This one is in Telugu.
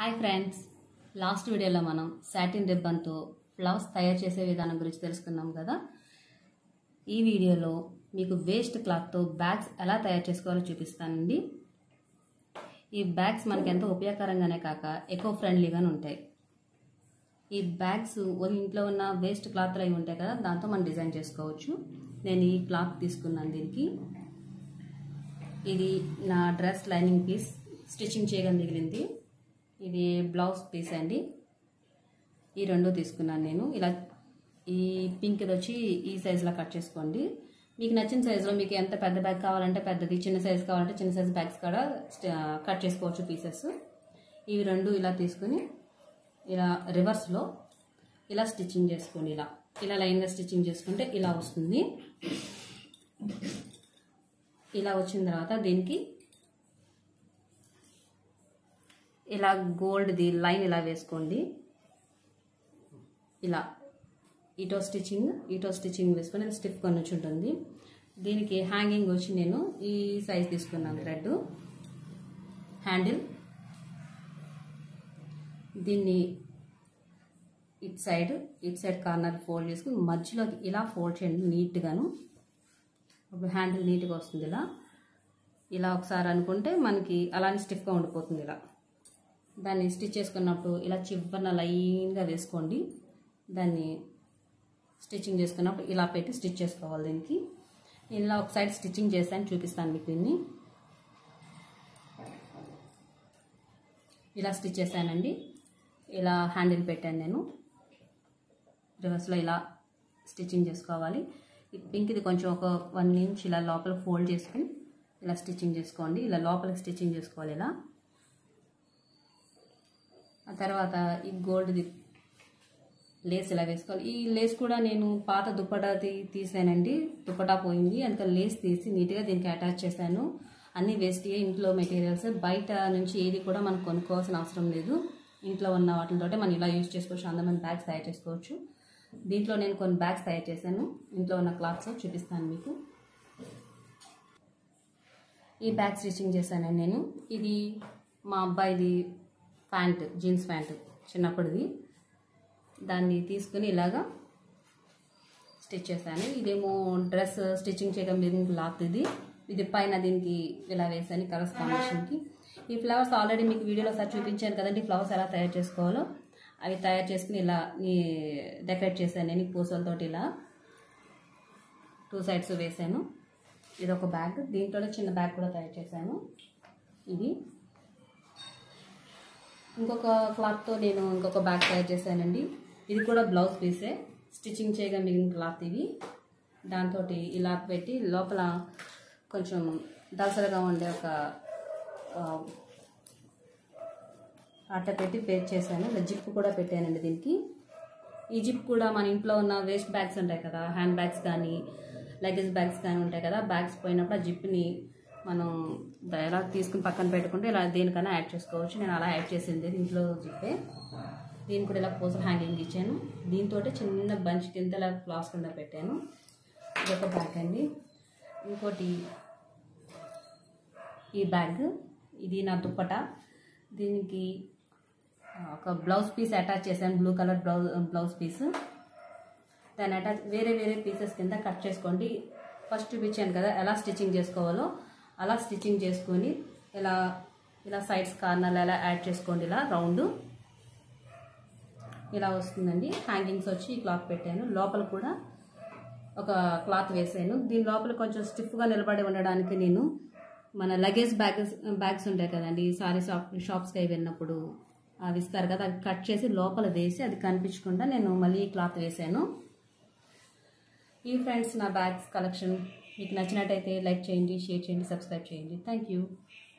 హాయ్ ఫ్రెండ్స్ లాస్ట్ వీడియోలో మనం సాటిన్ రిబ్బన్తో ఫ్లవర్స్ తయారు చేసే విధానం గురించి తెలుసుకున్నాం కదా ఈ వీడియోలో మీకు వేస్ట్ క్లాత్తో బ్యాగ్స్ ఎలా తయారు చేసుకోవాలో చూపిస్తానండి ఈ బ్యాగ్స్ మనకి ఎంతో ఉపయోగకరంగానే కాక ఎకో ఫ్రెండ్లీగానే ఉంటాయి ఈ బ్యాగ్స్ ఇంట్లో ఉన్న వేస్ట్ క్లాత్ అవి ఉంటాయి కదా దాంతో మనం డిజైన్ చేసుకోవచ్చు నేను ఈ క్లాత్ తీసుకున్నాను దీనికి ఇది నా డ్రెస్ లైనింగ్ పీస్ స్టిచ్చింగ్ చేయగా మిగిలింది ఇది బ్లౌజ్ పీస్ అండి ఈ రెండు తీసుకున్నాను నేను ఇలా ఈ పింక్ వచ్చి ఈ సైజులో కట్ చేసుకోండి మీకు నచ్చిన సైజులో మీకు ఎంత పెద్ద బ్యాగ్ కావాలంటే పెద్దది చిన్న సైజు కావాలంటే చిన్న సైజు బ్యాగ్స్ కూడా కట్ చేసుకోవచ్చు పీసెస్ ఇవి రెండు ఇలా తీసుకుని ఇలా రివర్స్లో ఇలా స్టిచ్చింగ్ చేసుకోండి ఇలా ఇలా లైన్గా స్టిచ్చింగ్ చేసుకుంటే ఇలా వస్తుంది ఇలా వచ్చిన తర్వాత దీనికి ఇలా గోల్డ్ది లైన్ ఇలా వేసుకోండి ఇలా ఇటో స్టిచ్చింగ్ ఇటో స్టిచ్చింగ్ వేసుకొని ఇలా స్టిఫ్ కొని వచ్చి ఉంటుంది దీనికి హ్యాంగింగ్ వచ్చి నేను ఈ సైజ్ తీసుకున్నాను థ్రెడ్ హ్యాండిల్ దీన్ని it side it side corner fold చేసుకుని మధ్యలోకి ఇలా ఫోల్డ్ చేయండి నీట్గాను అప్పుడు హ్యాండిల్ నీట్గా వస్తుంది ఇలా ఇలా ఒకసారి అనుకుంటే మనకి అలానే స్టిఫ్గా ఉండిపోతుంది ఇలా దాన్ని స్టిచ్ చేసుకున్నప్పుడు ఇలా చివరన లైన్గా వేసుకోండి దాన్ని స్టిచ్చింగ్ చేసుకున్నప్పుడు ఇలా పెట్టి స్టిచ్ చేసుకోవాలి దీనికి నేను ఇలా ఒక సైడ్ స్టిచ్చింగ్ చేశాను చూపిస్తాను మీకు దీన్ని ఇలా స్టిచ్ చేశానండి ఇలా హ్యాండిల్ పెట్టాను నేను రివర్స్లో ఇలా స్టిచ్చింగ్ చేసుకోవాలి ఈ పింక్ది కొంచెం ఒక వన్ ఇంచ్ ఇలా లోపల ఫోల్డ్ చేసుకుని ఇలా స్టిచ్చింగ్ చేసుకోండి ఇలా లోపలికి స్టిచ్చింగ్ చేసుకోవాలి ఇలా ఆ తర్వాత ఈ గోల్డ్ది లేస్ ఇలా వేసుకోవాలి ఈ లేస్ కూడా నేను పాత దుప్పటాది తీసానండి దుప్పటా పోయింది అందుకని లేస్ తీసి నీట్గా దీనికి అటాచ్ చేశాను అన్ని వేస్ట్ ఇంట్లో మెటీరియల్స్ బయట నుంచి ఏది కూడా మనం కొనుక్కోవాల్సిన అవసరం లేదు ఇంట్లో ఉన్న వాటితోటే మనం ఇలా యూజ్ చేసుకోవచ్చు అందమైన బ్యాగ్స్ తయారు చేసుకోవచ్చు దీంట్లో నేను కొన్ని బ్యాగ్స్ తయారు చేశాను ఇంట్లో ఉన్న క్లాత్స్ చూపిస్తాను మీకు ఈ బ్యాగ్ స్టిచ్చింగ్ చేశానండి నేను ఇది మా అబ్బాయిది ప్యాంట్ జీన్స్ ప్యాంట్ చిన్నప్పటిది దాన్ని తీసుకుని ఇలాగా స్టిచ్ చేశాను ఇదేమో డ్రెస్ స్టిచ్చింగ్ చేయడం మీద క్లాత్ ఇది ఇది పైన దీనికి ఇలా వేసాను కలర్స్ కాంబినేషన్కి ఈ ఫ్లవర్స్ ఆల్రెడీ మీకు వీడియోలో సార్ చూపించాను కదండి ఫ్లవర్స్ ఎలా తయారు చేసుకోవాలో అవి తయారు చేసుకుని ఇలా డెకరేట్ చేశాను నేను పూసలతోటి ఇలా టూ సైడ్స్ వేసాను ఇది ఒక బ్యాగ్ దీంట్లోనే చిన్న బ్యాగ్ కూడా తయారు చేశాను ఇది ఇంకొక క్లాత్తో నేను ఇంకొక బ్యాగ్ తయారు చేశానండి ఇది కూడా బ్లౌజ్ పీసే స్టిచ్చింగ్ చేయగా మిగిలిన క్లాత్ ఇవి దాంతో ఇలా పెట్టి లోపల కొంచెం దసరగా ఉండే ఒక అట్ట పెట్టి పేర్ చేశాను ఇలా జిప్ కూడా పెట్టానండి దీనికి ఈ జిప్ కూడా మన ఇంట్లో ఉన్న వేస్ట్ బ్యాగ్స్ ఉంటాయి కదా హ్యాండ్ బ్యాగ్స్ కానీ లగేజ్ బ్యాగ్స్ కానీ ఉంటాయి కదా బ్యాగ్స్ పోయినప్పుడు ఆ జిప్ని మనం ఎలా తీసుకుని పక్కన పెట్టుకుంటే ఇలా దేనికైనా యాడ్ చేసుకోవచ్చు నేను అలా యాడ్ చేసింది దీంట్లో జిప్పే దీన్ని కూడా ఇలా పోసల్ హ్యాంగింగ్ ఇచ్చాను దీంతో చిన్న బంచ్ కింద ఇలా ఫ్లాస్ కింద పెట్టాను ఇది ఒక బ్యాగ్ అండి ఇంకోటి ఈ బ్యాగ్ ఇది నా దుప్పట దీనికి ఒక బ్లౌజ్ పీస్ అటాచ్ చేశాను blue colour blouse blouse piece దాన్ని అటాచ్ వేరే వేరే పీసెస్ కింద కట్ చేసుకోండి ఫస్ట్ చూపించాను కదా ఎలా స్టిచ్చింగ్ చేసుకోవాలో అలా స్టిచ్చింగ్ చేసుకొని ఇలా ఇలా సైడ్స్ కార్నర్లు ఎలా యాడ్ చేసుకోండి ఇలా రౌండ్ ఇలా వస్తుందండి హ్యాంగింగ్స్ వచ్చి ఈ క్లాత్ పెట్టాను లోపల కూడా ఒక క్లాత్ వేసాను దీని లోపల కొంచెం స్టిఫ్గా నిలబడి ఉండడానికి నేను మన లగేజ్ బ్యాగ్స్ బ్యాగ్స్ ఉంటాయి కదండి సారీ షాప్ షాప్స్కి అవి వెళ్ళినప్పుడు అవి ఇస్తారు కదా అవి కట్ చేసి లోపల వేసి అది కనిపించకుండా నేను మళ్ళీ క్లాత్ వేసాను ఈ ఫ్రెండ్స్ నా బ్యాగ్స్ కలెక్షన్ మీకు నచ్చినట్టయితే లైక్ చేయండి షేర్ చేయండి సబ్స్క్రైబ్ చేయండి థ్యాంక్ యూ